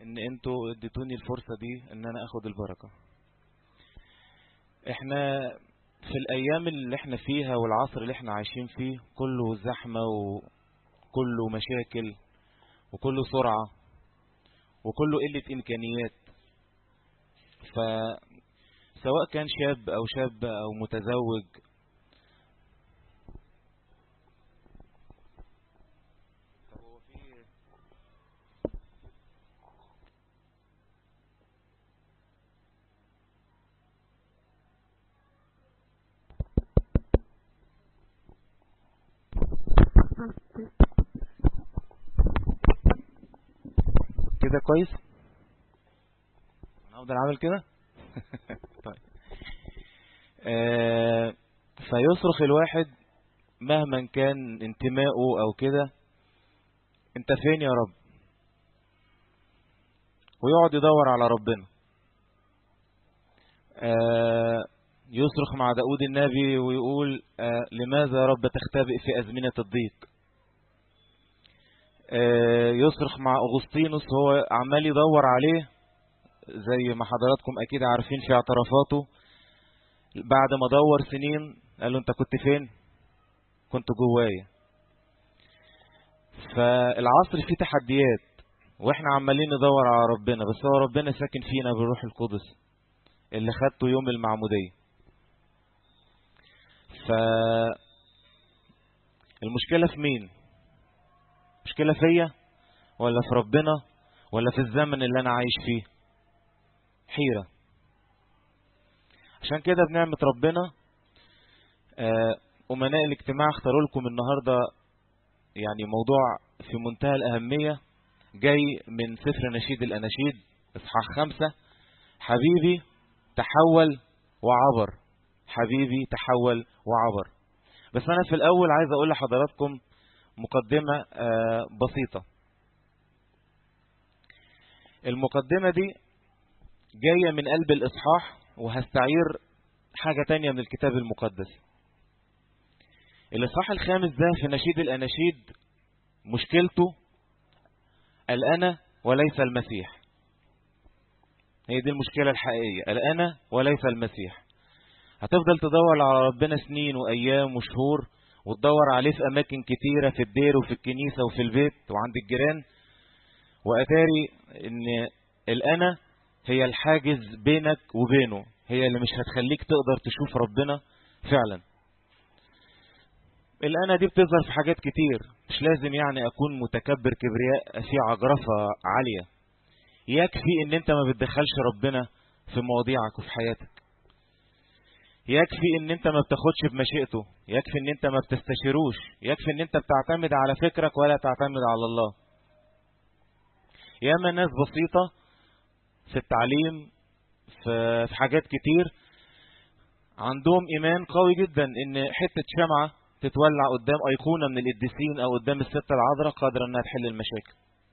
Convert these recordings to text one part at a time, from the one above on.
ان انتوا اديتوني الفرصة دي ان انا اخد البركة احنا في الايام اللي احنا فيها والعصر اللي احنا عايشين فيه كله زحمة وكله مشاكل وكله سرعة وكله قلة امكانيات فسواء كان شاب او شاب او متزوج كده كويس انا افضل عامل كده طيب آه فيصرخ الواحد مهما كان انتمائه او كده انت فين يا رب ويقعد يدور على ربنا آه يصرخ مع داود النبي ويقول آه لماذا يا رب تختبئ في أزمنة الضيق آه يصرخ مع أغسطينوس هو عمال يدور عليه زي ما حضراتكم أكيد عارفين في اعترافاته بعد ما دور سنين قال له أنت كنت فين كنت جوايا فالعصر فيه تحديات واحنا عمالين ندور على ربنا بس هو ربنا ساكن فينا بالروح القدس اللي خدته يوم المعمودية ف المشكلة في مين مشكلة فيا ولا في ربنا ولا في الزمن اللي انا عايش فيه حيرة عشان كده بنعمة ربنا أمناء الاجتماع اختاروا لكم النهاردة يعني موضوع في منتهى الأهمية جاي من سفر نشيد الأناشيد إصحاح خمسة حبيبي تحول وعبر حبيبي تحول وعبر بس أنا في الأول عايز أقول لحضراتكم مقدمة بسيطة المقدمة دي جاية من قلب الإصحاح وهستعير حاجة تانية من الكتاب المقدس الإصحاح الخامس ده في نشيد الأناشيد مشكلته الأنا وليس المسيح هي دي المشكلة الحقيقية الأنا وليس المسيح هتفضل تدور على ربنا سنين وأيام وشهور وتدور عليه في أماكن كتيرة في الدير وفي الكنيسة وفي البيت وعند الجيران وأتاري إن الأنا هي الحاجز بينك وبينه هي اللي مش هتخليك تقدر تشوف ربنا فعلا الأنا دي بتظهر في حاجات كتير مش لازم يعني أكون متكبر كبرياء في عجرفة عالية يكفي إن أنت ما بتدخلش ربنا في مواضيعك وفي حياتك يكفي ان انت ما بتاخدش بمشيئته يكفي ان انت ما بتستشيروش يكفي ان انت بتعتمد على فكرك ولا تعتمد على الله ياما ناس بسيطة في التعليم في حاجات كتير عندهم ايمان قوي جدا ان حتة شمعة تتولع قدام ايقونة من القديسين او قدام الستة العذراء قادرة انها تحل المشاكل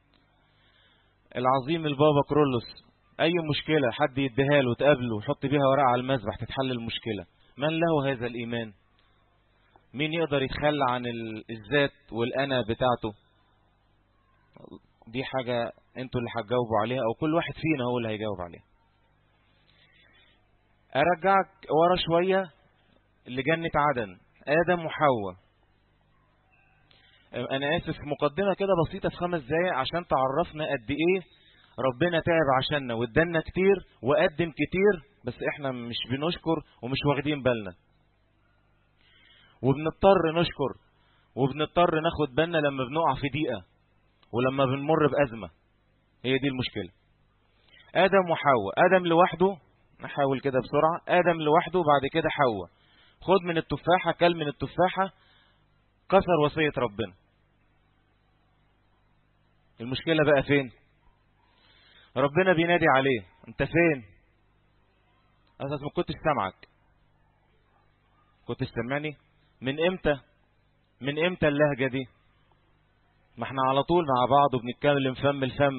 العظيم البابا كرولوس اي مشكلة حد يديها له تقابله ويحط بيها ورقة على المذبح تتحل المشكلة من له هذا الايمان مين يقدر يتخلى عن الذات والانا بتاعته دي حاجة انتوا اللي هتجاوبوا عليها او كل واحد فينا هو اللي هيجاوب عليها ارجعك ورا شوية لجنة عدن ادم وحواء انا اسف مقدمة كده بسيطة في خمس دقايق عشان تعرفنا قد ايه ربنا تعب عشاننا وادانا كتير وقدم كتير بس احنا مش بنشكر ومش واخدين بالنا وبنضطر نشكر وبنضطر ناخد بالنا لما بنقع في ضيقة ولما بنمر بأزمة هي دي المشكلة آدم وحواء آدم لوحده نحاول كده بسرعة آدم لوحده بعد كده حواء خد من التفاحة كل من التفاحة كسر وصية ربنا المشكلة بقى فين ربنا بينادي عليه انت فين اساس ما كنتش سامعك كنت سامعني من امتى من امتى اللهجة دي ما احنا على طول مع بعض وبنتكلم فم الفم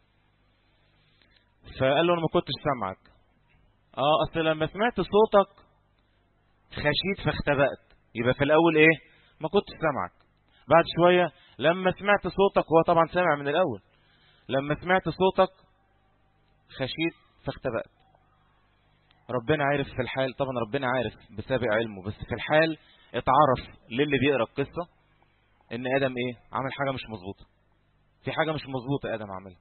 فقال له انا ما كنتش سامعك اه اصل لما سمعت صوتك خشيت فاختبأت يبقى في الاول ايه ما كنتش سامعك بعد شوية لما سمعت صوتك هو طبعا سامع من الاول لما سمعت صوتك خشيت فاختبأت ربنا عارف في الحال طبعا ربنا عارف بسابق علمه بس في الحال اتعرف للي بيقرا القصه ان ادم ايه عمل حاجه مش مظبوطه في حاجه مش مظبوطه ادم عملها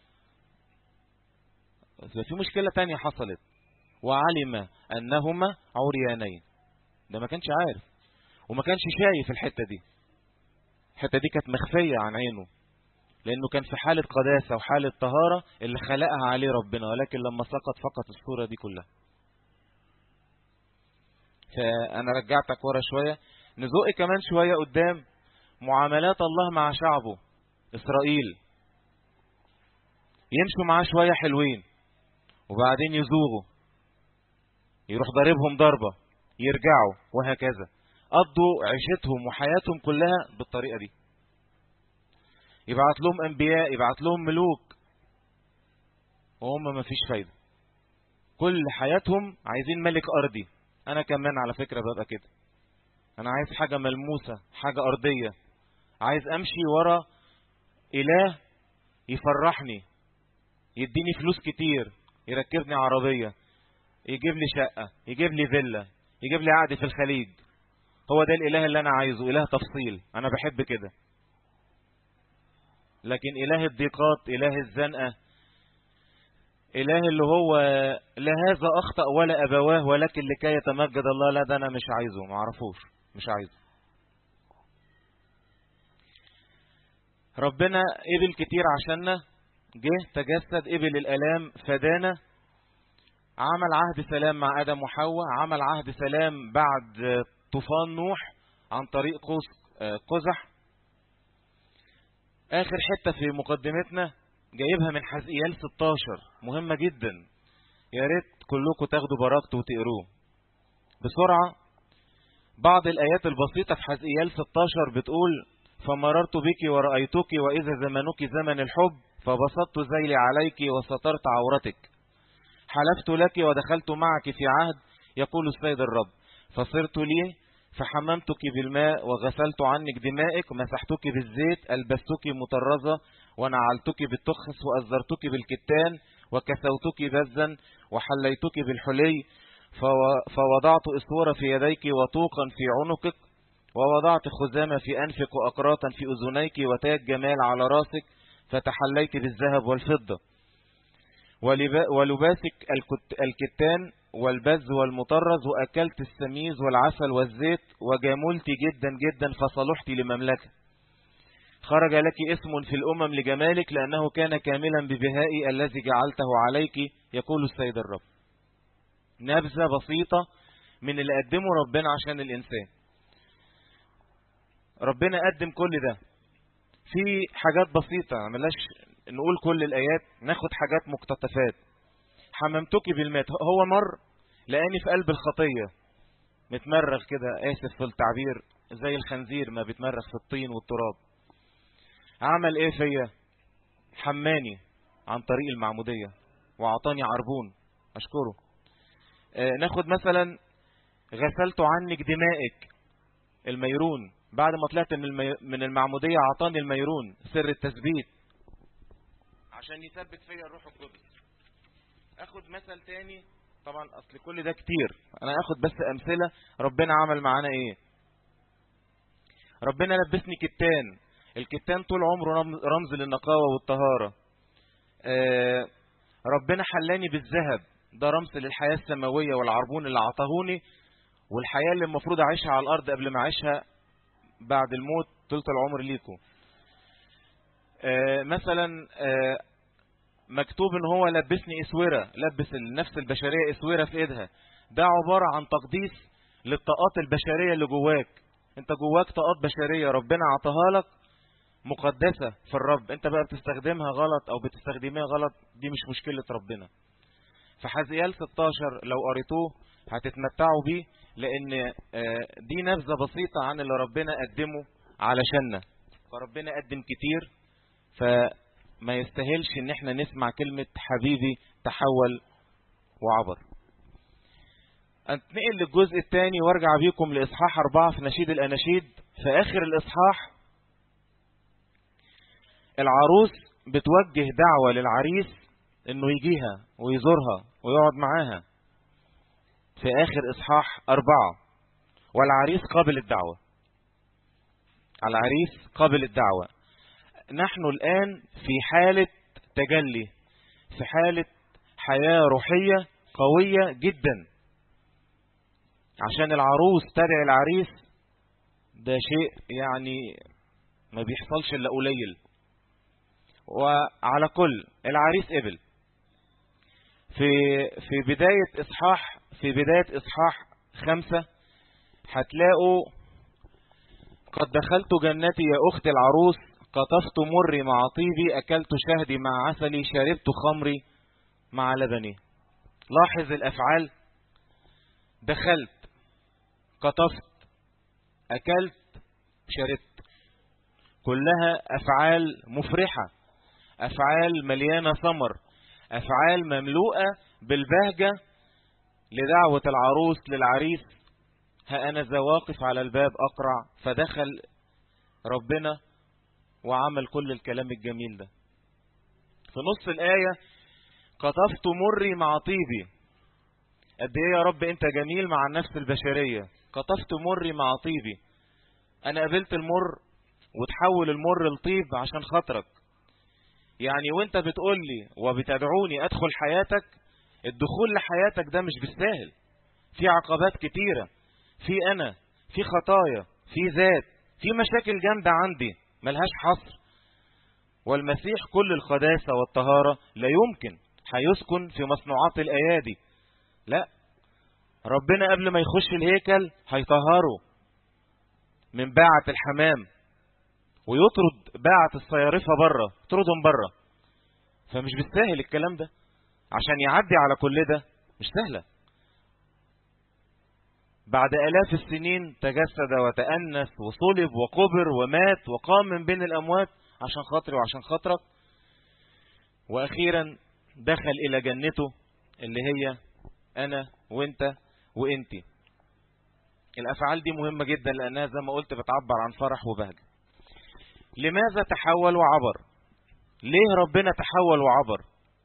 بس في مشكله تانية حصلت وعلم انهما عريانين ده ما كانش عارف وما كانش شايف الحته دي الحته دي كانت مخفيه عن عينه لانه كان في حاله قداسه وحاله طهاره اللي خلقها عليه ربنا ولكن لما سقط فقط الصوره دي كلها فانا رجعتك ورا شويه نزق كمان شويه قدام معاملات الله مع شعبه اسرائيل يمشوا معاه شويه حلوين وبعدين يزوغوا يروح ضاربهم ضربه يرجعوا وهكذا قضوا عيشتهم وحياتهم كلها بالطريقه دي يبعت لهم انبياء يبعت لهم ملوك وهم ما فيش فايده كل حياتهم عايزين ملك ارضي انا كمان على فكره ببقى كده انا عايز حاجه ملموسه حاجه ارضيه عايز امشي ورا اله يفرحني يديني فلوس كتير يركبني عربيه يجيب لي شقه يجيب لي فيلا يجيب لي قعده في الخليج هو ده الاله اللي انا عايزه اله تفصيل انا بحب كده لكن اله الضيقات اله الزنقه اله اللي هو لا هذا اخطا ولا ابواه ولكن لكي يتمجد الله لا ده انا مش عايزه ما اعرفوش مش عايزه ربنا قبل كتير عشاننا جه تجسد قبل الالام فدانا عمل عهد سلام مع ادم وحواء عمل عهد سلام بعد طوفان نوح عن طريق قوس قزح اخر حته في مقدمتنا جايبها من حزقيال 16 مهمه جدا يا ريت كلكم تاخدوا بركته وتقروه بسرعه بعض الايات البسيطه في حزقيال 16 بتقول فمررت بك ورأيتك وإذا زمنك زمن الحب فبسطت ذيلي عليك وسترت عورتك حلفت لك ودخلت معك في عهد يقول السيد الرب فصرت لي فحممتك بالماء وغسلت عنك دمائك ومسحتك بالزيت ألبستك مطرزة ونعلتك بالتخس وأزرتك بالكتان وكسوتك بزا وحليتك بالحلي فوضعت إسورة في يديك وطوقا في عنقك ووضعت خزامة في أنفك وأقراطا في أذنيك وتاج جمال على راسك فتحليت بالذهب والفضة ولباسك الكتان والبز والمطرز وأكلت السميز والعسل والزيت وجاملت جدا جدا فصلحت لمملكة خرج لك اسم في الأمم لجمالك لأنه كان كاملا ببهائي الذي جعلته عليك يقول السيد الرب نبذة بسيطة من اللي قدمه ربنا عشان الإنسان ربنا قدم كل ده في حاجات بسيطة عملاش نقول كل الآيات ناخد حاجات مقتطفات حممتك بالمات هو مر لقاني في قلب الخطية متمرغ كده آسف في التعبير زي الخنزير ما بيتمرغ في الطين والتراب عمل ايه فيا حماني عن طريق المعمودية وعطاني عربون اشكره آه ناخد مثلا غسلت عنك دمائك الميرون بعد ما طلعت من, المي... من المعمودية عطاني الميرون سر التثبيت عشان يثبت فيا الروح القدس اخد مثل تاني طبعا اصل كل ده كتير انا اخد بس امثلة ربنا عمل معانا ايه ربنا لبسني كتان الكتان طول عمره رمز للنقاوة والطهارة آه ربنا حلاني بالذهب ده رمز للحياة السماوية والعربون اللي عطاهوني والحياة اللي المفروض أعيشها على الأرض قبل ما أعيشها بعد الموت طولة العمر ليكم آه مثلا آه مكتوب ان هو لبسني اسوره لبس النفس البشريه اسوره في ايدها ده عباره عن تقديس للطاقات البشريه اللي جواك انت جواك طاقات بشريه ربنا عطاها لك مقدسه في الرب انت بقى بتستخدمها غلط او بتستخدميها غلط دي مش مشكله ربنا فحزيال 16 لو قريتوه هتتمتعوا بيه لان دي نبذه بسيطه عن اللي ربنا قدمه علشاننا فربنا قدم كتير فما يستاهلش ان احنا نسمع كلمه حبيبي تحول وعبر انتقل للجزء الثاني وارجع بيكم لاصحاح أربعة في نشيد الاناشيد في اخر الاصحاح العروس بتوجه دعوه للعريس انه يجيها ويزورها ويقعد معاها في اخر اصحاح اربعة والعريس قابل الدعوة العريس قابل الدعوة نحن الان في حالة تجلي في حالة حياة روحية قوية جدا عشان العروس تدعي العريس ده شيء يعني ما بيحصلش الا قليل وعلى كل العريس قبل في في بداية إصحاح في بداية إصحاح خمسة هتلاقوا قد دخلت جنتي يا أخت العروس قطفت مري مع طيبي أكلت شهدي مع عسلي شربت خمري مع لبني لاحظ الأفعال دخلت قطفت أكلت شربت كلها أفعال مفرحة أفعال مليانة ثمر أفعال مملوءة بالبهجة لدعوة العروس للعريس ها أنا ذا واقف على الباب أقرع فدخل ربنا وعمل كل الكلام الجميل ده في نص الآية قطفت مري مع طيبي قد ايه يا رب انت جميل مع النفس البشرية قطفت مري مع طيبي انا قبلت المر وتحول المر لطيب عشان خاطرك يعني وانت بتقول لي وبتدعوني ادخل حياتك الدخول لحياتك ده مش بالسهل في عقبات كتيرة في انا في خطايا في ذات في مشاكل جامدة عندي ملهاش حصر والمسيح كل القداسة والطهارة لا يمكن هيسكن في مصنوعات الايادي لا ربنا قبل ما يخش الهيكل هيطهره من باعة الحمام ويطرد باعة الصيارفة بره يطردهم بره فمش بالسهل الكلام ده عشان يعدي على كل ده مش سهلة بعد آلاف السنين تجسد وتأنس وصلب وقبر ومات وقام من بين الأموات عشان خاطري وعشان خاطرك وأخيرا دخل إلى جنته اللي هي أنا وإنت وإنتي الأفعال دي مهمة جدا لأنها زي ما قلت بتعبر عن فرح وبهجة لماذا تحول وعبر ليه ربنا تحول وعبر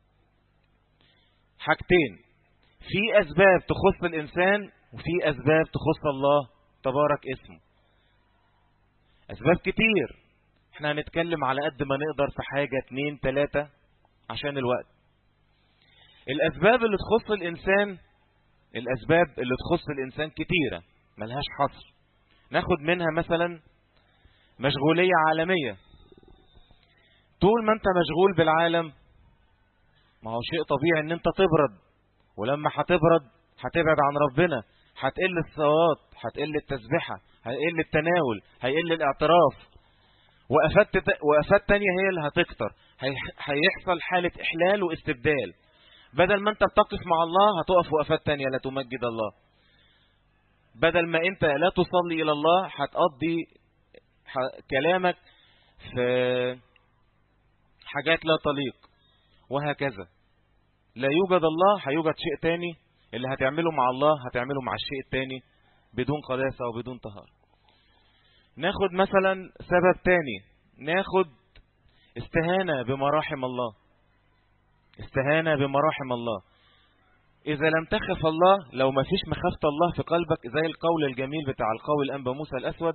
حاجتين في أسباب تخص الإنسان وفي أسباب تخص الله تبارك اسمه أسباب كتير احنا هنتكلم على قد ما نقدر في حاجة اتنين تلاتة عشان الوقت الأسباب اللي تخص الإنسان الأسباب اللي تخص الإنسان كتيرة ملهاش حصر ناخد منها مثلا مشغولية عالمية طول ما انت مشغول بالعالم ما هو شيء طبيعي ان انت تبرد ولما هتبرد هتبعد عن ربنا هتقل الصلوات هتقل التسبيحة هيقل التناول هيقل الاعتراف وقفات وقفات تانية هي اللي هتكتر هيحصل حالة احلال واستبدال بدل ما انت بتقف مع الله هتقف وقفات تانية لا تمجد الله بدل ما انت لا تصلي الى الله هتقضي كلامك في حاجات لا تليق وهكذا لا يوجد الله هيوجد شيء تاني اللي هتعمله مع الله هتعمله مع الشيء التاني بدون قداسة وبدون طهارة ناخد مثلا سبب تاني ناخد استهانة بمراحم الله استهانة بمراحم الله إذا لم تخف الله لو ما فيش مخافة الله في قلبك زي القول الجميل بتاع القول الأنبا موسى الأسود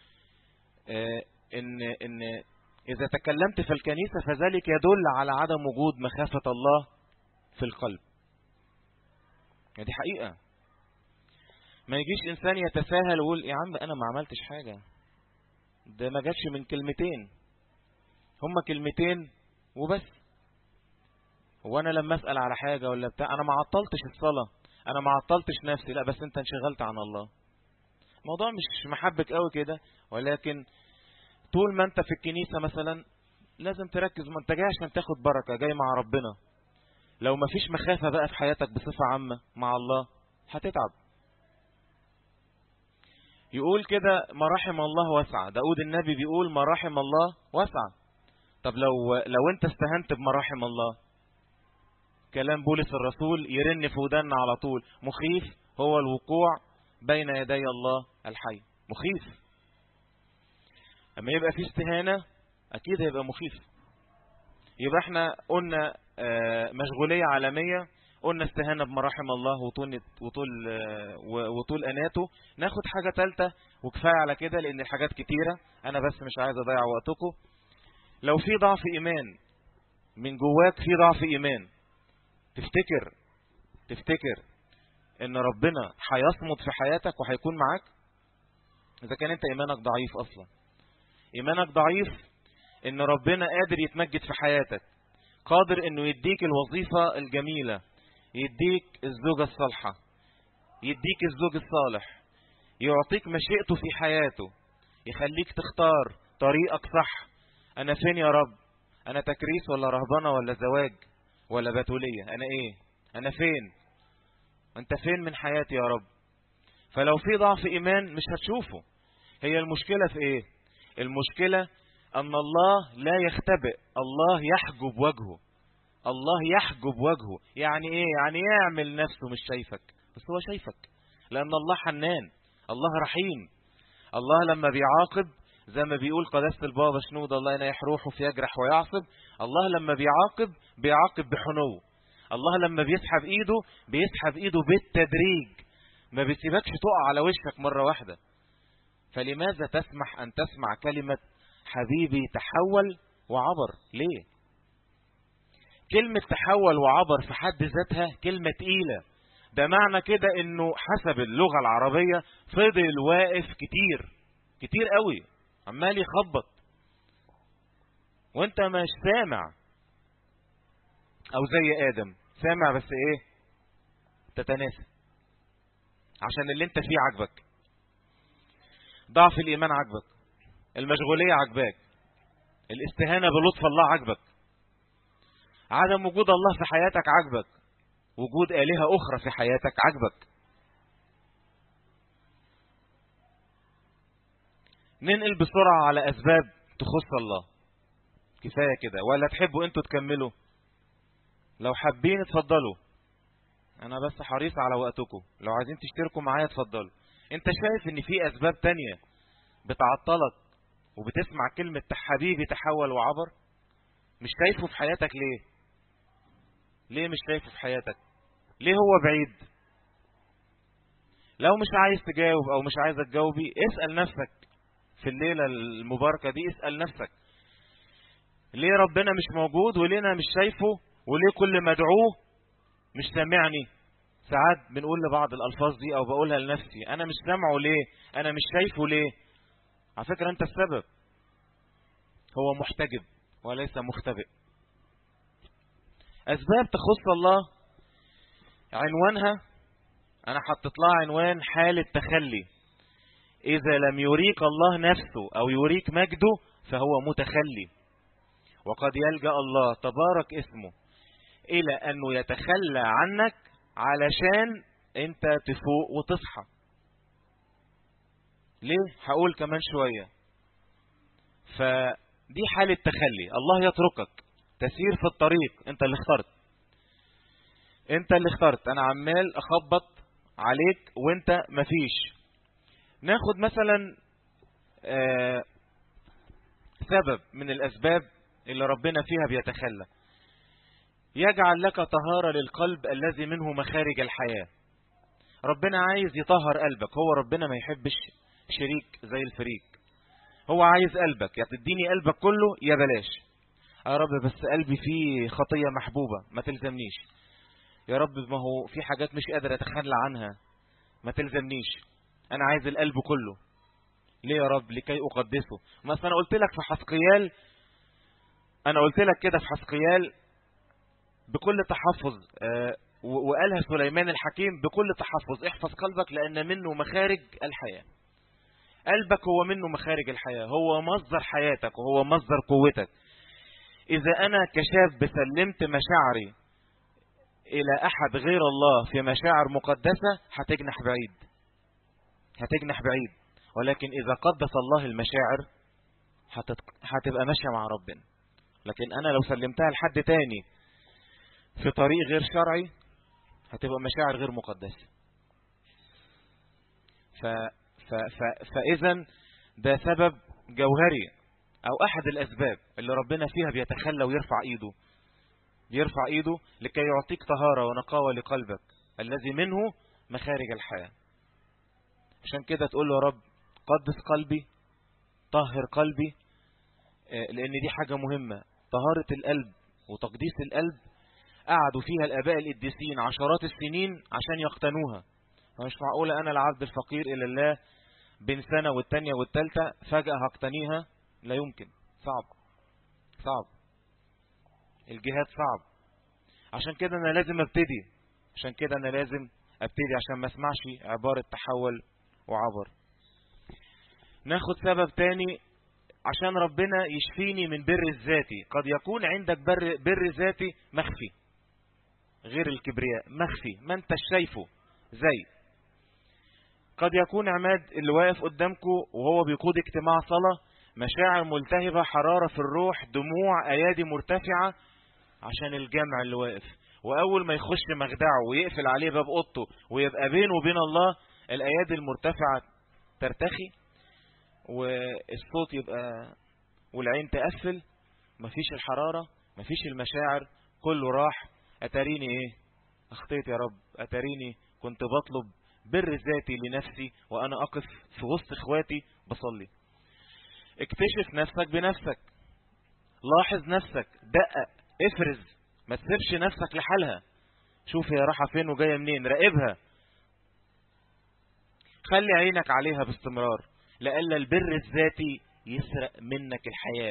إن, إن إذا تكلمت في الكنيسة فذلك يدل على عدم وجود مخافة الله في القلب دي حقيقة ما يجيش إنسان يتساهل ويقول يا عم أنا ما عملتش حاجة ده ما جاتش من كلمتين هما كلمتين وبس وانا لما اسال على حاجه ولا بتاع انا ما عطلتش الصلاه انا ما عطلتش نفسي لا بس انت انشغلت عن الله الموضوع مش محبك قوي كده ولكن طول ما انت في الكنيسه مثلا لازم تركز ما انت جاي عشان تاخد بركه جاي مع ربنا لو ما فيش مخافه بقى في حياتك بصفه عامه مع الله هتتعب يقول كده مراحم الله واسعه داود النبي بيقول مراحم الله واسعه طب لو لو انت استهنت بمراحم الله كلام بولس الرسول يرن في ودنا على طول مخيف هو الوقوع بين يدي الله الحي مخيف اما يبقى في استهانة اكيد هيبقى مخيف يبقى احنا قلنا آه، مشغولية عالمية قلنا استهانة بمراحم الله وطول وطول وطول اناته ناخد حاجة ثالثه وكفاية على كده لان الحاجات كتيرة انا بس مش عايز اضيع وقتكم لو في ضعف ايمان من جواك في ضعف ايمان تفتكر تفتكر ان ربنا هيصمد في حياتك وهيكون معاك اذا كان انت ايمانك ضعيف اصلا ايمانك ضعيف ان ربنا قادر يتمجد في حياتك قادر انه يديك الوظيفة الجميلة يديك الزوجة الصالحة يديك الزوج الصالح يعطيك مشيئته في حياته يخليك تختار طريقك صح انا فين يا رب انا تكريس ولا رهبنة ولا زواج ولا بتولية انا ايه انا فين انت فين من حياتي يا رب فلو في ضعف ايمان مش هتشوفه هي المشكلة في ايه المشكلة ان الله لا يختبئ الله يحجب وجهه الله يحجب وجهه يعني ايه يعني يعمل نفسه مش شايفك بس هو شايفك لان الله حنان الله رحيم الله لما بيعاقب زي ما بيقول قداسة البابا شنود الله ينيح روحه في يجرح ويعصب الله لما بيعاقب بيعاقب بحنو الله لما بيسحب ايده بيسحب ايده بالتدريج ما بيسيبكش تقع على وشك مرة واحدة فلماذا تسمح ان تسمع كلمة حبيبي تحول وعبر ليه كلمة تحول وعبر في حد ذاتها كلمة تقيلة ده معنى كده انه حسب اللغة العربية فضل واقف كتير كتير قوي عمال يخبط وانت مش سامع او زي ادم سامع بس ايه تتناسى عشان اللي انت فيه عجبك ضعف الايمان عجبك المشغولية عجبك الاستهانة بلطف الله عجبك عدم وجود الله في حياتك عجبك وجود آلهة أخرى في حياتك عجبك ننقل بسرعة على أسباب تخص الله كفاية كده ولا تحبوا انتوا تكملوا لو حابين اتفضلوا انا بس حريص على وقتكم لو عايزين تشتركوا معايا اتفضلوا انت شايف ان في اسباب تانية بتعطلك وبتسمع كلمة حبيبي تحول وعبر مش شايفه في حياتك ليه ليه مش شايفه في حياتك ليه هو بعيد لو مش عايز تجاوب او مش عايز تجاوبي اسأل نفسك في الليلة المباركة دي اسأل نفسك ليه ربنا مش موجود وليه انا مش شايفه وليه كل ما ادعوه مش سامعني ساعات بنقول لبعض الالفاظ دي او بقولها لنفسي انا مش سامعه ليه انا مش شايفه ليه على فكرة انت السبب هو محتجب وليس مختبئ اسباب تخص الله عنوانها انا حطيت لها عنوان حالة تخلي اذا لم يريك الله نفسه او يريك مجده فهو متخلي وقد يلجأ الله تبارك اسمه الى انه يتخلى عنك علشان انت تفوق وتصحى ليه هقول كمان شوية فدي حالة تخلي الله يتركك تسير في الطريق انت اللي اخترت انت اللي اخترت انا عمال اخبط عليك وانت مفيش ناخد مثلا آه سبب من الاسباب اللي ربنا فيها بيتخلى يجعل لك طهارة للقلب الذي منه مخارج الحياة ربنا عايز يطهر قلبك هو ربنا ما يحبش شريك زي الفريق هو عايز قلبك يا تديني قلبك كله يا بلاش يا رب بس قلبي فيه خطية محبوبة ما تلزمنيش يا رب ما هو في حاجات مش قادر اتخلى عنها ما تلزمنيش انا عايز القلب كله ليه يا رب لكي اقدسه ما انا قلت لك في حسقيال انا قلت لك كده في حسقيال بكل تحفظ آه وقالها سليمان الحكيم بكل تحفظ احفظ قلبك لان منه مخارج الحياة قلبك هو منه مخارج الحياة هو مصدر حياتك وهو مصدر قوتك إذا أنا كشاب سلمت مشاعري إلى أحد غير الله في مشاعر مقدسة هتجنح بعيد هتجنح بعيد ولكن إذا قدس الله المشاعر هتبقى ماشية مع ربنا لكن أنا لو سلمتها لحد تاني في طريق غير شرعي هتبقى مشاعر غير مقدسة ف... ف... ف... فإذا ده سبب جوهري او احد الاسباب اللي ربنا فيها بيتخلى ويرفع ايده بيرفع ايده لكي يعطيك طهارة ونقاوة لقلبك الذي منه مخارج الحياة عشان كده تقول له يا رب قدس قلبي طهر قلبي لان دي حاجة مهمة طهارة القلب وتقديس القلب قعدوا فيها الاباء القديسين عشرات السنين عشان يقتنوها مش معقولة انا العبد الفقير الى الله بين سنة والتانية والتالتة فجأة هقتنيها لا يمكن صعب صعب الجهاد صعب عشان كده انا لازم ابتدي عشان كده انا لازم ابتدي عشان ما اسمعش عبارة تحول وعبر ناخد سبب تاني عشان ربنا يشفيني من بر الذاتي قد يكون عندك بر, بر ذاتي مخفي غير الكبرياء مخفي ما انت شايفه زي قد يكون عماد اللي واقف قدامكم وهو بيقود اجتماع صلاة مشاعر ملتهبة حرارة في الروح دموع أيادي مرتفعة عشان الجمع اللي واقف وأول ما يخش مخدعه ويقفل عليه باب أوضته ويبقى بينه وبين الله الأيادي المرتفعة ترتخي والصوت يبقى والعين تقفل مفيش الحرارة مفيش المشاعر كله راح أتريني إيه أخطيت يا رب أتريني كنت بطلب بر ذاتي لنفسي وأنا أقف في وسط إخواتي بصلي اكتشف نفسك بنفسك لاحظ نفسك دقق افرز ما تسيبش نفسك لحالها شوف هي رايحه فين وجايه منين راقبها خلي عينك عليها باستمرار لألا البر الذاتي يسرق منك الحياة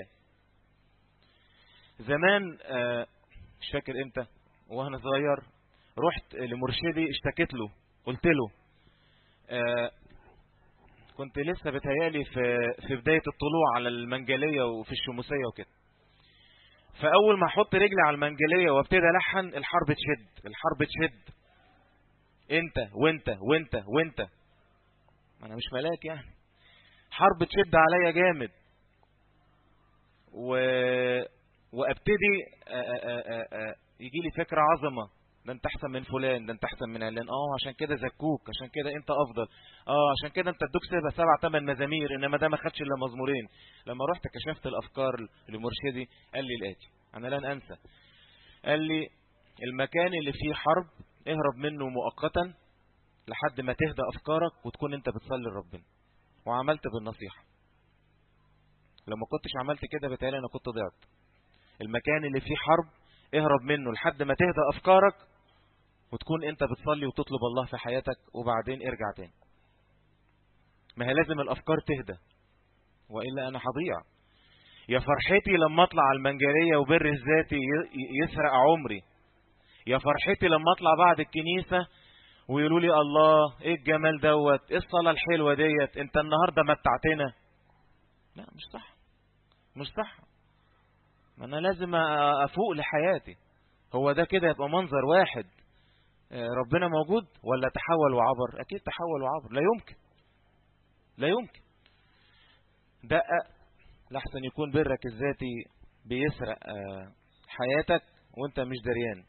زمان آه مش فاكر امتى وانا صغير رحت لمرشدي اشتكيت له قلت له آه كنت لسه بتهيالي في في بداية الطلوع على المنجلية وفي الشموسية وكده فأول ما أحط رجلي على المنجلية وابتدي ألحن الحرب تشد الحرب تشد أنت وأنت وأنت وأنت أنا مش ملاك يعني حرب تشد عليا جامد و... وابتدي يجي لي فكرة عظمة ده انت احسن من فلان ده انت احسن من علان اه عشان كده زكوك عشان كده انت افضل اه عشان كده انت ادوك سبع سبع ثمان مزامير انما ده ما خدش الا مزمورين لما رحت كشفت الافكار لمرشدي قال لي الاتي انا لن انسى قال لي المكان اللي فيه حرب اهرب منه مؤقتا لحد ما تهدى افكارك وتكون انت بتصلي لربنا وعملت بالنصيحة لما كنتش عملت كده بتهيألي انا كنت ضعت المكان اللي فيه حرب اهرب منه لحد ما تهدى افكارك وتكون انت بتصلي وتطلب الله في حياتك وبعدين ارجع تاني ما هي لازم الافكار تهدى وإلا انا هضيع يا فرحتي لما اطلع على المنجلية وبر الذاتي يسرق عمري يا فرحتي لما اطلع بعد الكنيسة ويقولوا لي الله ايه الجمال دوت ايه الصلاة الحلوة ديت انت النهاردة متعتنا لا مش صح مش صح ما انا لازم افوق لحياتي هو ده كده يبقى منظر واحد ربنا موجود ولا تحول وعبر اكيد تحول وعبر لا يمكن لا يمكن دقق لحسن يكون برك الذاتي بيسرق حياتك وانت مش دريان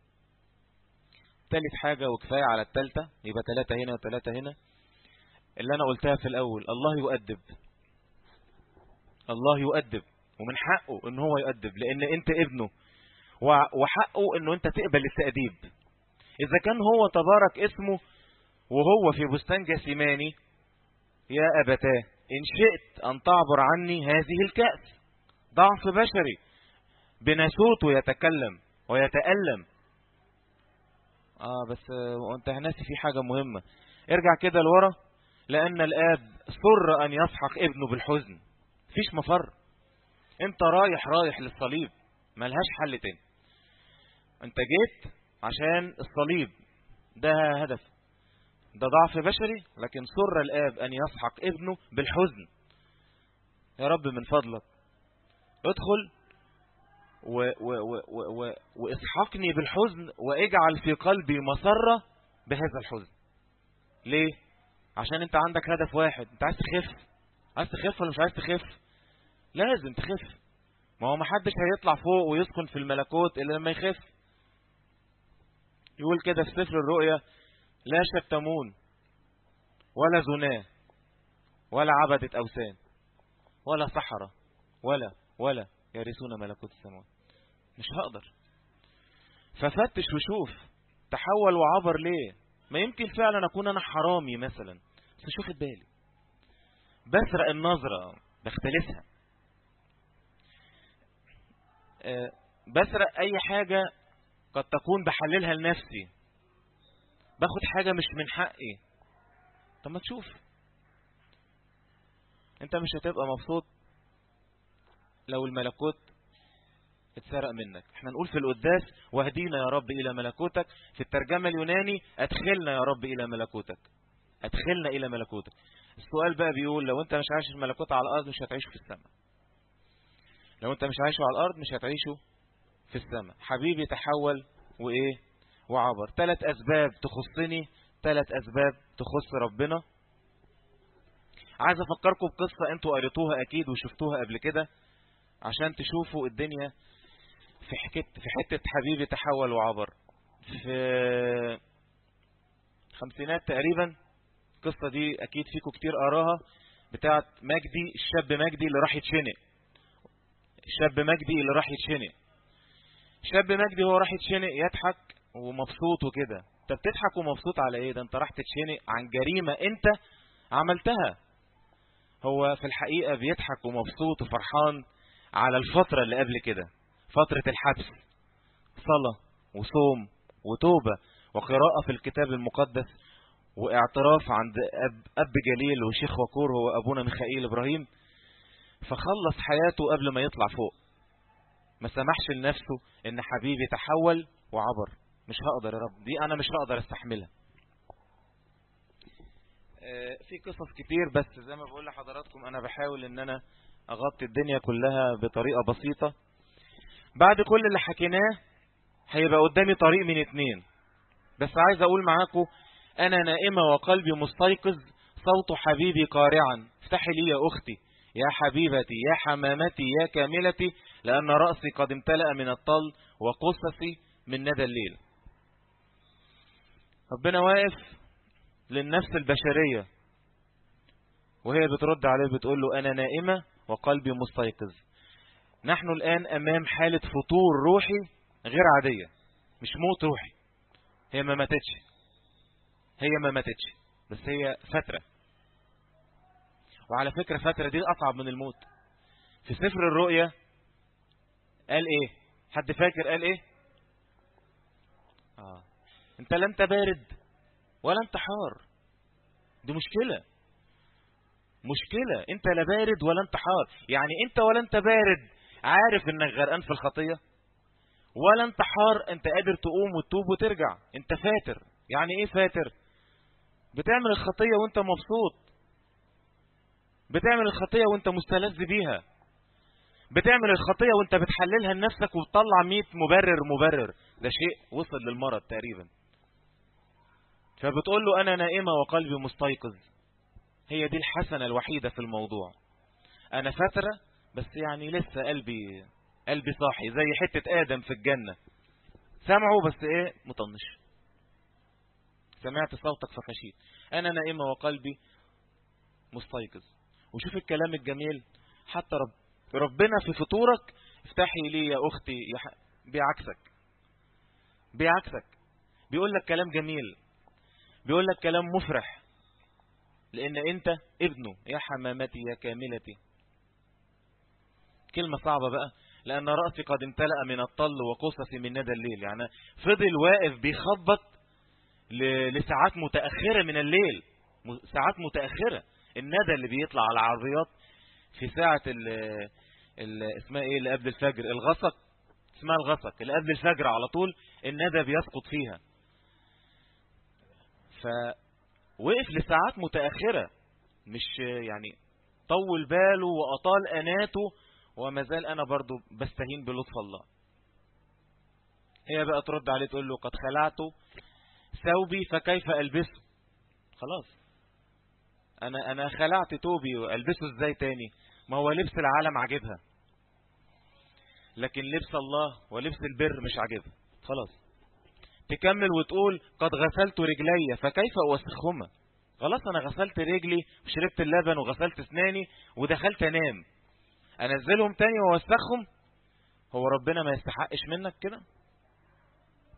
تالت حاجة وكفاية على التالتة يبقى تلاتة هنا وتلاتة هنا اللي انا قلتها في الاول الله يؤدب الله يؤدب ومن حقه ان هو يؤدب لان انت ابنه وحقه انه انت تقبل التأديب اذا كان هو تبارك اسمه وهو في بستان جاسماني يا ابتاه ان شئت ان تعبر عني هذه الكأس ضعف بشري بناسوته يتكلم ويتألم اه بس وانت ناسي في حاجة مهمة ارجع كده لورا لان الاب سر ان يسحق ابنه بالحزن فيش مفر انت رايح رايح للصليب ملهاش حل تاني انت جيت عشان الصليب ده هدف ده ضعف بشري لكن سر الاب ان يسحق ابنه بالحزن يا رب من فضلك ادخل و و و و و واسحقني بالحزن واجعل في قلبي مسرة بهذا الحزن ليه عشان انت عندك هدف واحد انت عايز تخف عايز تخف ولا مش عايز تخف لازم تخف ما هو محدش هيطلع فوق ويسكن في الملكوت الا لما يخف يقول كده في سفر الرؤيا لا شتمون ولا زناه ولا عبدة أوثان ولا سحرة ولا ولا يرثون ملكوت السماوات مش هقدر ففتش وشوف تحول وعبر ليه ما يمكن فعلا اكون انا حرامي مثلا بس شوف بالي بسرق النظرة بختلسها أه بسرق اي حاجة قد تكون بحللها لنفسي باخد حاجة مش من حقي طب ما تشوف انت مش هتبقى مبسوط لو الملكوت اتسرق منك احنا نقول في القداس واهدينا يا رب الى ملكوتك في الترجمة اليوناني ادخلنا يا رب الى ملكوتك ادخلنا الى ملكوتك السؤال بقى بيقول لو انت مش عايش في الملكوت على الارض مش هتعيش في السماء لو انت مش عايش على الارض مش هتعيشه في السماء حبيبي تحول وايه وعبر ثلاث اسباب تخصني ثلاث اسباب تخص ربنا عايز افكركم بقصة انتوا قريتوها اكيد وشفتوها قبل كده عشان تشوفوا الدنيا في حكت في حتة حبيبي تحول وعبر في خمسينات تقريبا القصة دي اكيد فيكم كتير قراها بتاعت مجدي الشاب مجدي اللي راح يتشنق الشاب مجدي اللي راح يتشنق شاب مجدي هو راح يتشنق يضحك ومبسوط وكده انت بتضحك ومبسوط على ايه ده انت راح تتشنق عن جريمة انت عملتها هو في الحقيقة بيضحك ومبسوط وفرحان على الفترة اللي قبل كده فترة الحبس صلاة وصوم وتوبة وقراءة في الكتاب المقدس واعتراف عند أب, أب جليل وشيخ وكور هو أبونا ميخائيل إبراهيم فخلص حياته قبل ما يطلع فوق ما سمحش لنفسه ان حبيبي تحول وعبر مش هقدر يا رب دي انا مش هقدر استحملها في قصص كتير بس زي ما بقول لحضراتكم انا بحاول ان انا اغطي الدنيا كلها بطريقة بسيطة بعد كل اللي حكيناه هيبقى قدامي طريق من اتنين بس عايز اقول معاكم انا نائمة وقلبي مستيقظ صوت حبيبي قارعا افتحي لي يا اختي يا حبيبتي يا حمامتي يا كاملتي لأن رأسي قد امتلأ من الطل وقصصي من ندى الليل ربنا واقف للنفس البشرية وهي بترد عليه بتقول له أنا نائمة وقلبي مستيقظ نحن الآن أمام حالة فطور روحي غير عادية مش موت روحي هي ما ماتتش هي ما ماتتش بس هي فترة وعلى فكرة فترة دي أصعب من الموت في سفر الرؤية قال ايه حد فاكر قال ايه آه. انت لا انت بارد ولا انت حار دي مشكلة مشكلة انت لا بارد ولا انت حار يعني انت ولا انت بارد عارف انك غرقان في الخطية ولا انت حار انت قادر تقوم وتتوب وترجع انت فاتر يعني ايه فاتر بتعمل الخطية وانت مبسوط بتعمل الخطية وانت مستلذ بيها بتعمل الخطية وانت بتحللها لنفسك وتطلع 100 مبرر مبرر ده شيء وصل للمرض تقريبا فبتقول له انا نائمة وقلبي مستيقظ هي دي الحسنة الوحيدة في الموضوع انا فترة بس يعني لسه قلبي قلبي صاحي زي حتة ادم في الجنة سمعه بس ايه مطنش سمعت صوتك فخشيت انا نائمة وقلبي مستيقظ وشوف الكلام الجميل حتى رب ربنا في فطورك افتحي لي يا اختي يا ح... بعكسك بعكسك بيقول لك كلام جميل بيقول لك كلام مفرح لان انت ابنه يا حمامتي يا كاملتي كلمة صعبة بقى لان رأسي قد امتلأ من الطل وقصصي من ندى الليل يعني فضل واقف بيخبط ل... لساعات متأخرة من الليل ساعات متأخرة الندى اللي بيطلع على العربيات في ساعة ال ال اسمها ايه اللي قبل الفجر الغسق اسمها الغسق اللي قبل الفجر على طول الندى بيسقط فيها فوقف لساعات متأخرة مش يعني طول باله وأطال أناته وما زال أنا برضو بستهين بلطف الله هي بقى ترد عليه تقول له قد خلعت ثوبي فكيف ألبسه خلاص انا انا خلعت توبي والبسه ازاي تاني ما هو لبس العالم عاجبها لكن لبس الله ولبس البر مش عاجبها خلاص تكمل وتقول قد غسلت رجلي فكيف اوسخهما خلاص انا غسلت رجلي وشربت اللبن وغسلت اسناني ودخلت انام انزلهم تاني واوسخهم هو ربنا ما يستحقش منك كده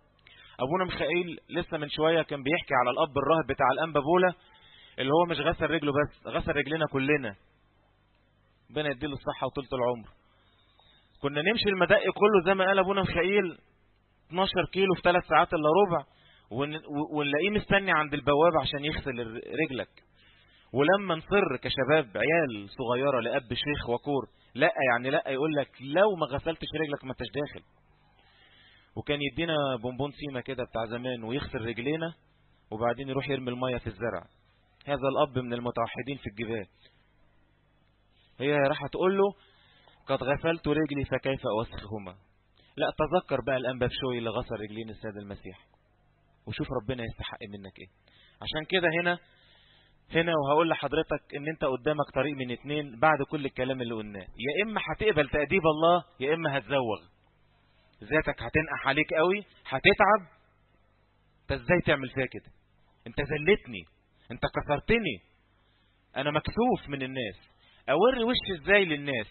ابونا ميخائيل لسه من شوية كان بيحكي على الاب الراهب بتاع الانبا بولا اللي هو مش غسل رجله بس غسل رجلنا كلنا ربنا يديله الصحة وطولة العمر كنا نمشي المدق كله زي ما قال ابونا ميخائيل 12 كيلو في 3 ساعات الا ربع ونلاقيه مستني عند البوابة عشان يغسل رجلك ولما نصر كشباب عيال صغيرة لأب شيخ وكور لا يعني لا يقول لك لو ما غسلتش رجلك ما انتش داخل وكان يدينا بونبون سيما كده بتاع زمان ويغسل رجلينا وبعدين يروح يرمي المية في الزرع هذا الأب من المتوحدين في الجبال هي راح تقول له قد غسلت رجلي فكيف أوسخهما لا تذكر بقى الأنبا بشوي اللي غسل رجلين السيد المسيح وشوف ربنا يستحق منك ايه عشان كده هنا هنا وهقول لحضرتك ان انت قدامك طريق من اتنين بعد كل الكلام اللي قلناه يا اما هتقبل تأديب الله يا اما هتزوغ ذاتك هتنقح عليك قوي هتتعب انت ازاي تعمل فيها كده انت زلتني انت كسرتني انا مكسوف من الناس اوري وش ازاي للناس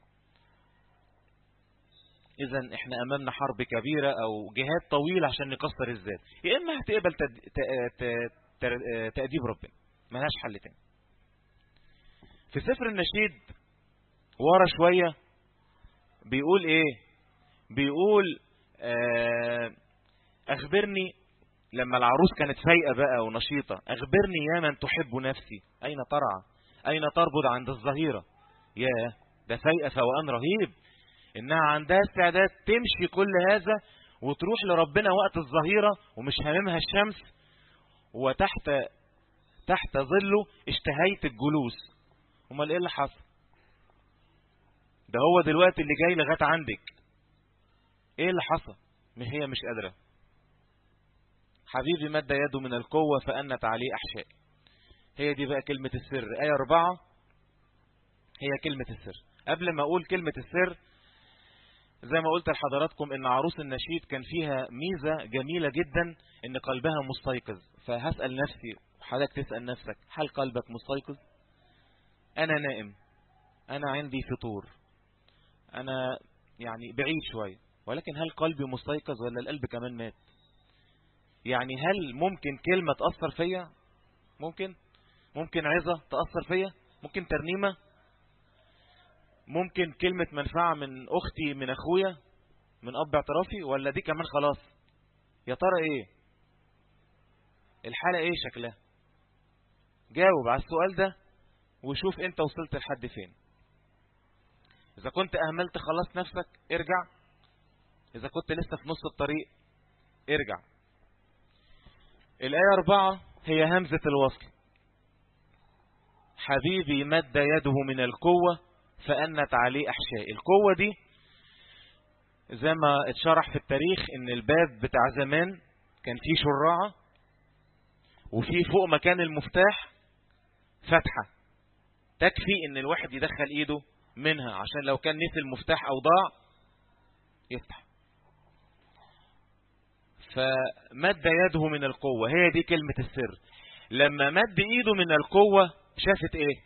اذا احنا امامنا حرب كبيرة او جهاد طويل عشان نكسر الذات يا اما هتقبل تأديب ربنا ملهاش حل تاني في سفر النشيد ورا شوية بيقول ايه بيقول اخبرني لما العروس كانت فايقة بقى ونشيطة اخبرني يا من تحب نفسي اين ترعى اين تربض عند الظهيرة يا ده فايقة فوقان رهيب انها عندها استعداد تمشي كل هذا وتروح لربنا وقت الظهيرة ومش هاممها الشمس وتحت تحت ظله اشتهيت الجلوس امال ايه اللي حصل ده هو دلوقتي اللي جاي لغايه عندك ايه اللي حصل ما هي مش قادره حبيبي مد يده من القوة فأنت عليه أحشاء هي دي بقى كلمة السر آية أربعة هي كلمة السر قبل ما أقول كلمة السر زي ما قلت لحضراتكم ان عروس النشيد كان فيها ميزة جميلة جدا ان قلبها مستيقظ فهسأل نفسي حضرتك تسأل نفسك هل قلبك مستيقظ انا نائم انا عندي فطور انا يعني بعيد شوية ولكن هل قلبي مستيقظ ولا القلب كمان مات يعني هل ممكن كلمة تأثر فيا ممكن ممكن عظة تأثر فيا ممكن ترنيمة ممكن كلمة منفعة من أختي من أخويا من أب اعترافي ولا دي كمان خلاص يا ترى إيه الحالة إيه شكلها جاوب على السؤال ده وشوف أنت وصلت لحد فين إذا كنت أهملت خلاص نفسك ارجع إذا كنت لسه في نص الطريق ارجع الآية أربعة هي همزة الوصل حبيبي مد يده من القوة فأنت عليه أحشاء القوة دي زي ما اتشرح في التاريخ ان الباب بتاع زمان كان فيه شراعة وفي فوق مكان المفتاح فتحة تكفي ان الواحد يدخل ايده منها عشان لو كان نسي المفتاح او ضاع يفتح فمد يده من القوة هي دي كلمة السر لما مد ايده من القوة شافت ايه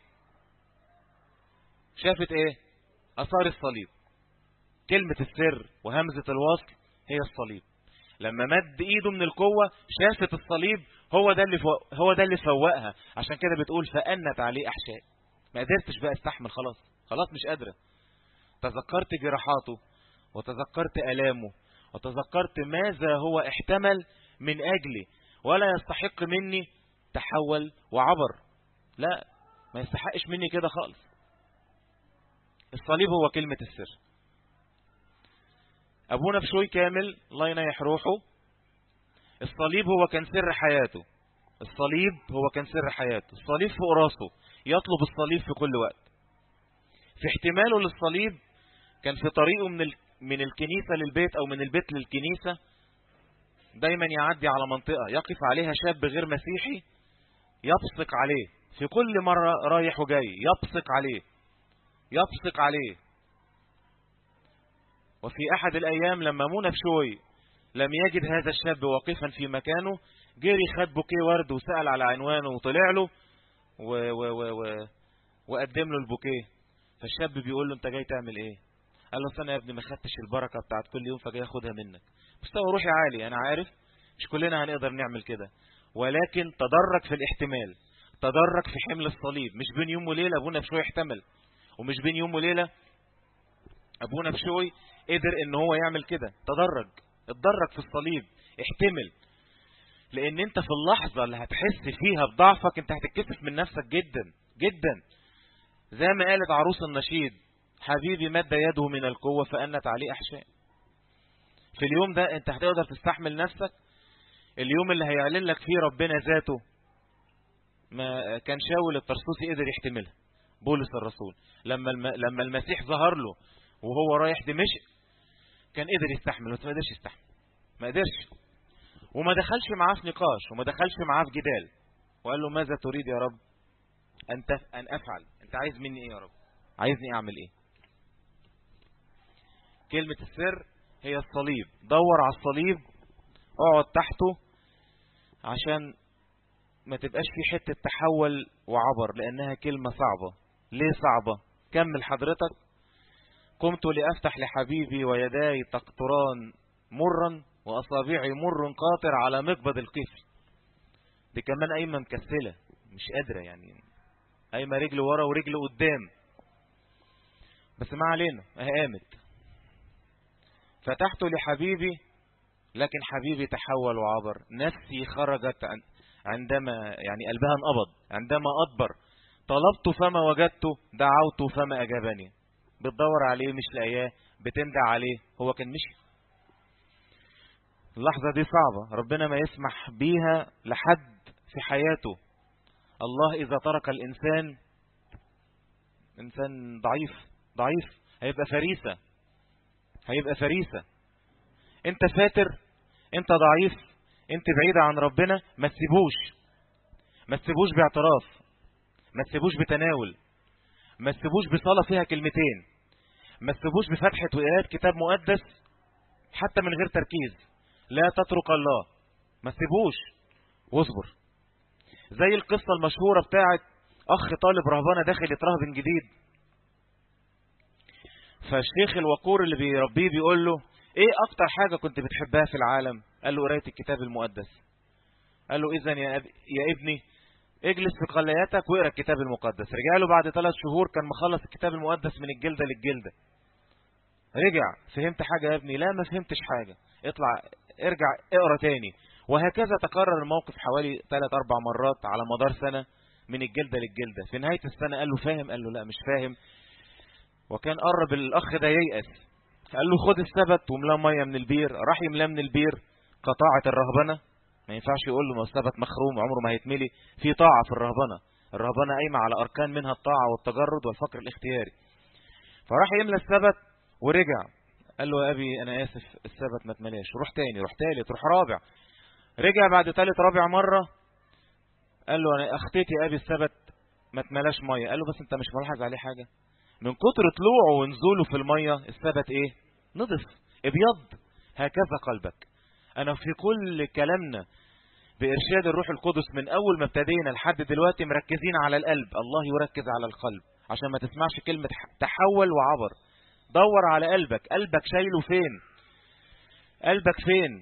شافت ايه اثار الصليب كلمة السر وهمزة الوصل هي الصليب لما مد ايده من القوة شافت الصليب هو ده اللي فوق هو ده اللي فوقها عشان كده بتقول فأنت عليه احشاء ما قدرتش بقى استحمل خلاص خلاص مش قادرة تذكرت جراحاته وتذكرت ألامه وتذكرت ماذا هو احتمل من أجلي ولا يستحق مني تحول وعبر لا ما يستحقش مني كده خالص الصليب هو كلمة السر أبونا بشوي كامل الله ينيح روحه الصليب هو كان سر حياته الصليب هو كان سر حياته الصليب فوق راسه يطلب الصليب في كل وقت في احتماله للصليب كان في طريقه من من الكنيسة للبيت أو من البيت للكنيسة دايما يعدي على منطقة يقف عليها شاب غير مسيحي يبصق عليه في كل مرة رايح وجاي يبصق عليه يبصق عليه وفي أحد الأيام لما منى بشوي لم يجد هذا الشاب واقفا في مكانه جري خد بوكيه ورد وسأل على عنوانه وطلع له و و و و وقدم له البوكيه فالشاب بيقول له انت جاي تعمل ايه قال له انا يا ابني ما خدتش البركه بتاعت كل يوم فجاي اخدها منك مستوى روحي عالي انا عارف مش كلنا هنقدر نعمل كده ولكن تدرج في الاحتمال تدرج في حمل الصليب مش بين يوم وليلة أبونا بشوي احتمل ومش بين يوم وليلة أبونا بشوي قدر ان هو يعمل كده تدرج اتدرج في الصليب احتمل لان انت في اللحظة اللي هتحس فيها بضعفك انت هتتكسف من نفسك جدا جدا زي ما قالت عروس النشيد حبيبي مد يده من القوة فأنت عليه أحشاء في اليوم ده انت هتقدر تستحمل نفسك اليوم اللي هيعلن لك فيه ربنا ذاته ما كان شاول الطرسوسي قدر يحتملها بولس الرسول لما الم... لما المسيح ظهر له وهو رايح دمشق كان قدر يستحمل بس ما قدرش يستحمل ما قدرش وما دخلش معاه في نقاش وما دخلش معاه في جدال وقال له ماذا تريد يا رب أن, تف... أن أفعل أنت عايز مني إيه يا رب عايزني أعمل إيه كلمة السر هي الصليب دور على الصليب اقعد تحته عشان ما تبقاش في حتة تحول وعبر لأنها كلمة صعبة ليه صعبة كمل حضرتك قمت لأفتح لحبيبي ويداي تقطران مرا وأصابعي مر قاطر على مقبض القفل دي كمان قايمة مكسلة مش قادرة يعني قايمة رجل ورا ورجل قدام بس ما علينا اهي قامت فتحت لحبيبي لكن حبيبي تحول وعبر نفسي خرجت عندما يعني قلبها انقبض عندما أدبر طلبت فما وجدته دعوت فما أجابني بتدور عليه مش لاقياه بتندع عليه هو كان مشي اللحظة دي صعبة ربنا ما يسمح بيها لحد في حياته الله إذا ترك الإنسان إنسان ضعيف ضعيف هيبقى فريسة هيبقى فريسة انت فاتر انت ضعيف انت بعيد عن ربنا ما تسيبوش ما تسيبوش باعتراف ما تسيبوش بتناول ما تسيبوش بصلاة فيها كلمتين ما تسيبوش بفتحة وقراءة كتاب مقدس حتى من غير تركيز لا تترك الله ما تسيبوش واصبر زي القصة المشهورة بتاعت أخ طالب رهبانة داخل يترهبن جديد فالشيخ الوقور اللي بيربيه بيقول له ايه اكتر حاجة كنت بتحبها في العالم قال له قرايه الكتاب المقدس قال له اذا يا, أب... يا ابني اجلس في قلياتك واقرا الكتاب المقدس رجع له بعد ثلاث شهور كان مخلص الكتاب المقدس من الجلدة للجلدة رجع فهمت حاجة يا ابني لا ما فهمتش حاجة اطلع ارجع اقرا تاني وهكذا تكرر الموقف حوالي ثلاث اربع مرات على مدار سنة من الجلدة للجلدة في نهاية السنة قال له فاهم قال له لا مش فاهم وكان قرب الاخ ده ييأس قال له خد السبت وملاه ميه من البير راح يملاه من البير قطاعة الرهبنة ما ينفعش يقول له ما السبت مخروم عمره ما هيتملي في طاعة في الرهبنة الرهبنة قايمة على أركان منها الطاعة والتجرد والفقر الاختياري فراح يملى السبت ورجع قال له يا أبي أنا آسف السبت ما اتملاش روح تاني روح تالت روح رابع رجع بعد تالت رابع مرة قال له أنا أخطيت يا أبي السبت ما اتملاش مية قال له بس أنت مش ملاحظ عليه حاجة من كتر طلوعه ونزوله في المية الثبت ايه نضف ابيض هكذا قلبك انا في كل كلامنا بارشاد الروح القدس من اول ما ابتدينا لحد دلوقتي مركزين على القلب الله يركز على القلب عشان ما تسمعش كلمة تحول وعبر دور على قلبك قلبك شايله فين قلبك فين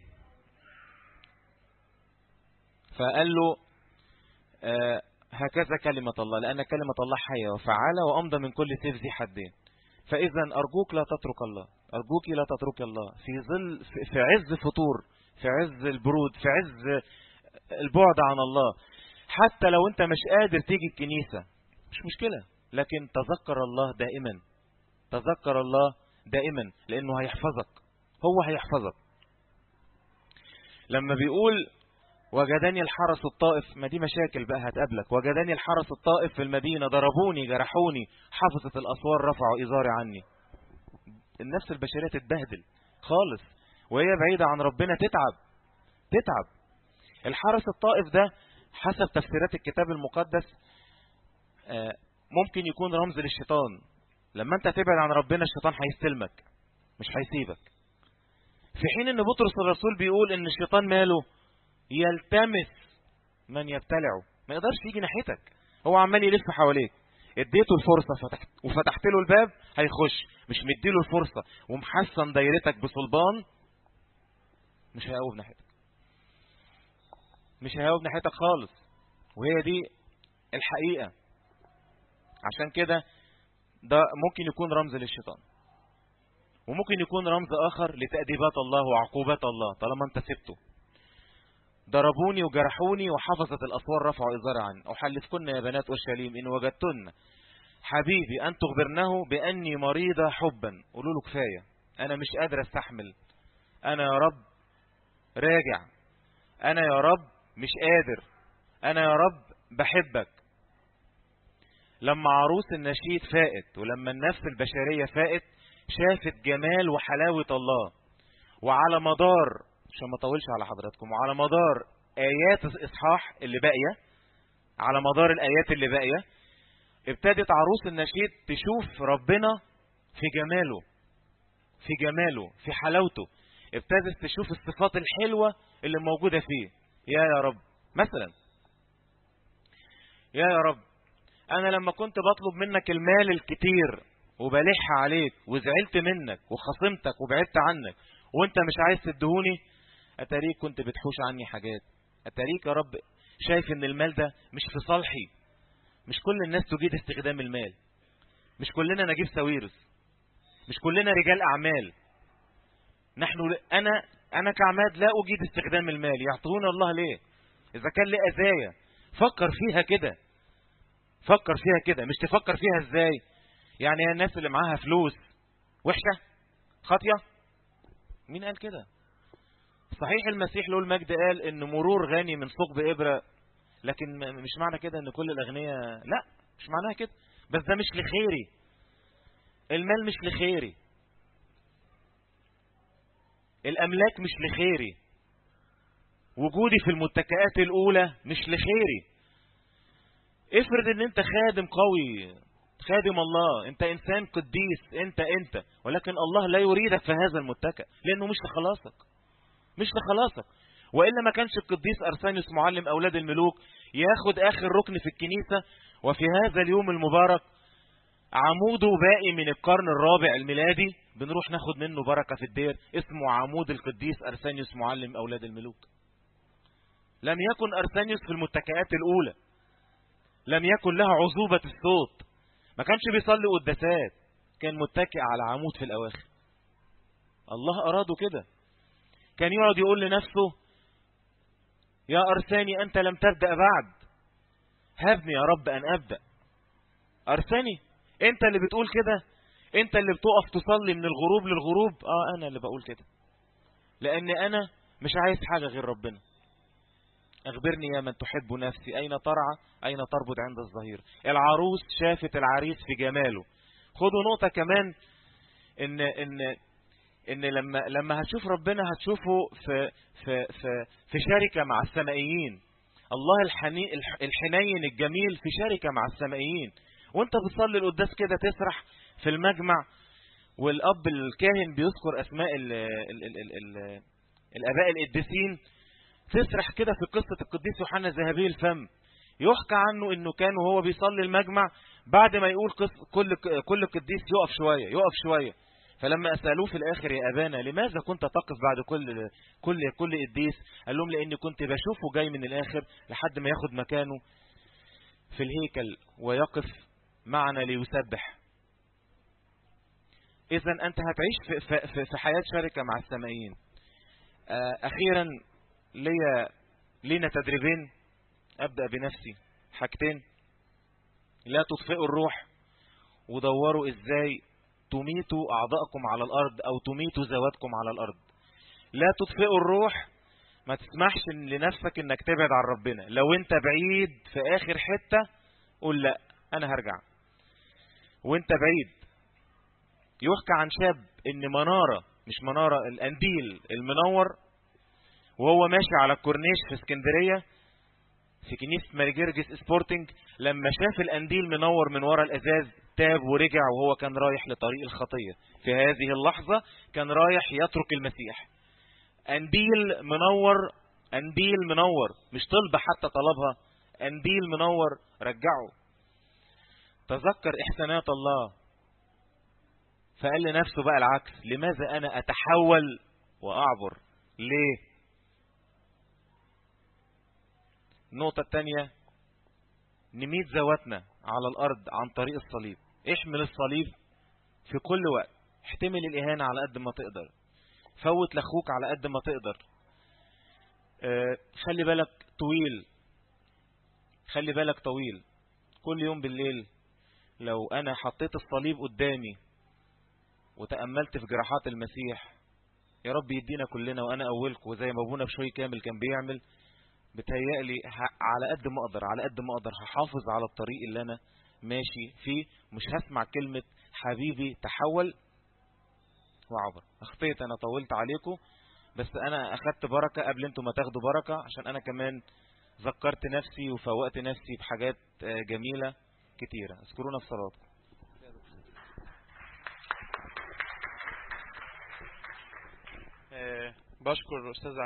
فقال له آه هكذا كلمة الله لأن كلمة الله حية وفعالة وأمضى من كل سيف ذي حدين فإذا أرجوك لا تترك الله أرجوك لا تترك الله في ظل في عز فطور في عز البرود في عز البعد عن الله حتى لو أنت مش قادر تيجي الكنيسة مش مشكلة لكن تذكر الله دائما تذكر الله دائما لأنه هيحفظك هو هيحفظك لما بيقول وجدني الحرس الطائف ما دي مشاكل بقى هتقابلك وجدني الحرس الطائف في المدينة ضربوني جرحوني حفظت الأسوار رفعوا إزاري عني النفس البشرية تتبهدل خالص وهي بعيدة عن ربنا تتعب تتعب الحرس الطائف ده حسب تفسيرات الكتاب المقدس ممكن يكون رمز للشيطان لما انت تبعد عن ربنا الشيطان هيستلمك مش هيسيبك في حين ان بطرس الرسول بيقول ان الشيطان ماله يلتمس من يبتلعه ما يقدرش يجي ناحيتك هو عمال يلف حواليك اديته الفرصة فتحت وفتحت له الباب هيخش مش مديله الفرصة ومحسن دايرتك بصلبان مش هيقوم ناحيتك مش هيهاوب ناحيتك خالص وهي دي الحقيقة عشان كده ده ممكن يكون رمز للشيطان وممكن يكون رمز آخر لتأديبات الله وعقوبات الله طالما انت سبته ضربوني وجرحوني وحفظت الأسوار رفعوا إزار عني أحلفكن يا بنات أورشليم إن وجدتن حبيبي أن تخبرنه بأني مريضة حبا قولوا له كفاية أنا مش قادر أستحمل أنا يا رب راجع أنا يا رب مش قادر أنا يا رب بحبك لما عروس النشيد فائت ولما النفس البشرية فائت شافت جمال وحلاوة الله وعلى مدار عشان ما اطولش على حضراتكم وعلى مدار آيات الإصحاح اللي باقية على مدار الآيات اللي باقية ابتدت عروس النشيد تشوف ربنا في جماله في جماله في حلاوته ابتدت تشوف الصفات الحلوة اللي موجودة فيه يا يا رب مثلا يا يا رب انا لما كنت بطلب منك المال الكتير وبلح عليك وزعلت منك وخصمتك وبعدت عنك وانت مش عايز تدهوني اتاريك كنت بتحوش عني حاجات اتاريك يا رب شايف ان المال ده مش في صالحي مش كل الناس تجيد استخدام المال مش كلنا نجيب ساويرس مش كلنا رجال اعمال نحن انا انا كعماد لا اجيد استخدام المال يعطوني الله ليه اذا كان لي اذايا فكر فيها كده فكر فيها كده مش تفكر فيها ازاي يعني هي الناس اللي معاها فلوس وحشه خاطيه مين قال كده صحيح المسيح له المجد قال ان مرور غني من ثقب ابره لكن مش معنى كده ان كل الاغنياء لا مش معناها كده بس ده مش لخيري المال مش لخيري الاملاك مش لخيري وجودي في المتكئات الاولى مش لخيري افرض ان انت خادم قوي خادم الله انت انسان قديس انت انت ولكن الله لا يريدك في هذا المتكئ لانه مش لخلاصك مش لخلاصك والا ما كانش القديس ارسانيوس معلم اولاد الملوك ياخد اخر ركن في الكنيسه وفي هذا اليوم المبارك عموده باقي من القرن الرابع الميلادي بنروح ناخد منه بركه في الدير اسمه عمود القديس ارسانيوس معلم اولاد الملوك لم يكن ارسانيوس في المتكئات الاولى لم يكن له عذوبه الصوت ما كانش بيصلي قداسات كان متكئ على عمود في الاواخر الله اراده كده كان يقعد يقول لنفسه يا أرساني أنت لم تبدأ بعد هبني يا رب أن أبدأ أرساني أنت اللي بتقول كده أنت اللي بتقف تصلي من الغروب للغروب آه أنا اللي بقول كده لأن أنا مش عايز حاجة غير ربنا أخبرني يا من تحب نفسي أين ترعى أين تربط عند الظهير العروس شافت العريس في جماله خدوا نقطة كمان إن, إن ان لما لما هتشوف ربنا هتشوفه في في في في شركه مع السمائيين الله الحني الحنين الجميل في شركه مع السمائيين وانت بتصلي القداس كده تسرح في المجمع والاب الكاهن بيذكر اسماء ال ال ال ال ال الاباء القديسين تسرح كده في قصه القديس يوحنا ذهبي الفم يحكى عنه انه كان وهو بيصلي المجمع بعد ما يقول كل كل قديس يقف شويه يقف شويه فلما أسألوه في الآخر يا أبانا لماذا كنت تقف بعد كل كل كل قديس قال لهم لأني كنت بشوفه جاي من الآخر لحد ما ياخد مكانه في الهيكل ويقف معنا ليسبح إذا أنت هتعيش في, في, في حياة شركة مع السمائيين أخيرا ليا لينا تدريبين أبدأ بنفسي حاجتين لا تطفئوا الروح ودوروا إزاي تميتوا أعضاءكم على الأرض أو تميتوا ذواتكم على الأرض لا تطفئوا الروح ما تسمحش لنفسك انك تبعد عن ربنا لو انت بعيد في اخر حتة قول لا انا هرجع وانت بعيد يحكى عن شاب ان منارة مش منارة الانديل المنور وهو ماشي على الكورنيش في اسكندرية في كنيسة مارجرجس سبورتنج لما شاف الانديل منور من ورا الازاز تاب ورجع وهو كان رايح لطريق الخطية في هذه اللحظة كان رايح يترك المسيح أنديل منور أنديل منور مش طلب حتى طلبها أنديل منور رجعه تذكر إحسانات الله فقال لنفسه بقى العكس لماذا أنا أتحول وأعبر ليه النقطة الثانية نميت ذواتنا على الأرض عن طريق الصليب احمل الصليب في كل وقت احتمل الإهانة على قد ما تقدر فوت لأخوك على قد ما تقدر اه خلي بالك طويل خلي بالك طويل كل يوم بالليل لو أنا حطيت الصليب قدامي وتأملت في جراحات المسيح يا رب يدينا كلنا وأنا أولكم وزي ما أبونا بشوي كامل كان بيعمل بتهيألي على قد ما أقدر على قد ما أقدر هحافظ على الطريق اللي أنا ماشي فيه مش هسمع كلمة حبيبي تحول وعبر أخطيت أنا طولت عليكم بس أنا أخدت بركة قبل أنتم ما تاخدوا بركة عشان أنا كمان ذكرت نفسي وفوقت نفسي بحاجات جميلة كتيرة اذكرونا في صلاتكم بشكر أستاذ